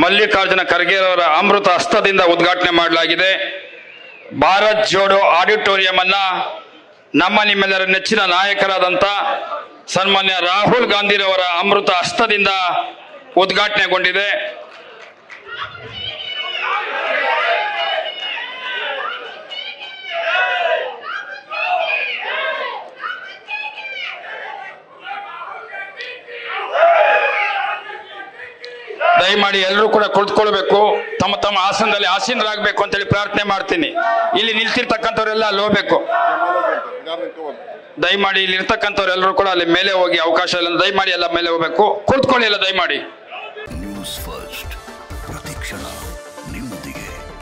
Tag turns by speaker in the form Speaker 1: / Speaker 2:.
Speaker 1: ಮಲ್ಲಿಕಾರ್ಜುನ ಖರ್ಗೆ ಅವರ ಅಮೃತ ಹಸ್ತದಿಂದ ಉದ್ಘಾಟನೆ ಮಾಡಲಾಗಿದೆ ಭಾರತ್ ಜೋಡೋ ಆಡಿಟೋರಿಯಂ ಅನ್ನ ನಮ್ಮ ನಿಮ್ಮೆಲ್ಲರ ನೆಚ್ಚಿನ ನಾಯಕರಾದಂಥ ಸನ್ಮಾನ್ಯ ರಾಹುಲ್ ಗಾಂಧಿರವರ ಅಮೃತ ಹಸ್ತದಿಂದ ಉದ್ಘಾಟನೆಗೊಂಡಿದೆ ದಯಮಾಡಿ ಎಲ್ಲರೂ ಕೂಡ ಕುಳಿತುಕೊಳ್ಬೇಕು ತಮ್ಮ ತಮ್ಮ ಆಸನದಲ್ಲಿ ಆಸೀನರಾಗಬೇಕು ಅಂತೇಳಿ ಪ್ರಾರ್ಥನೆ ಮಾಡ್ತೀನಿ ಇಲ್ಲಿ ನಿಲ್ತಿರ್ತಕ್ಕಂಥವ್ರೆಲ್ಲ ಅಲ್ಲಿ ಹೋಗ್ಬೇಕು ದಯಮಾಡಿ ಇಲ್ಲಿ ಇರ್ತಕ್ಕಂಥವ್ರು ಎಲ್ಲರೂ ಕೂಡ ಅಲ್ಲಿ ಮೇಲೆ ಹೋಗಿ ಅವಕಾಶ ಇಲ್ಲ ದಯಮಾಡಿ ಎಲ್ಲ ಮೇಲೆ ಹೋಗ್ಬೇಕು ಕುಳಿತುಕೊಳ್ಳಿ ಎಲ್ಲ ದಯಮಾಡಿ
Speaker 2: ನ್ಯೂಸ್ ಫಸ್ಟ್ ಪ್ರತಿಕ್ಷಣ ನಿಮ್ಮೊಂದಿಗೆ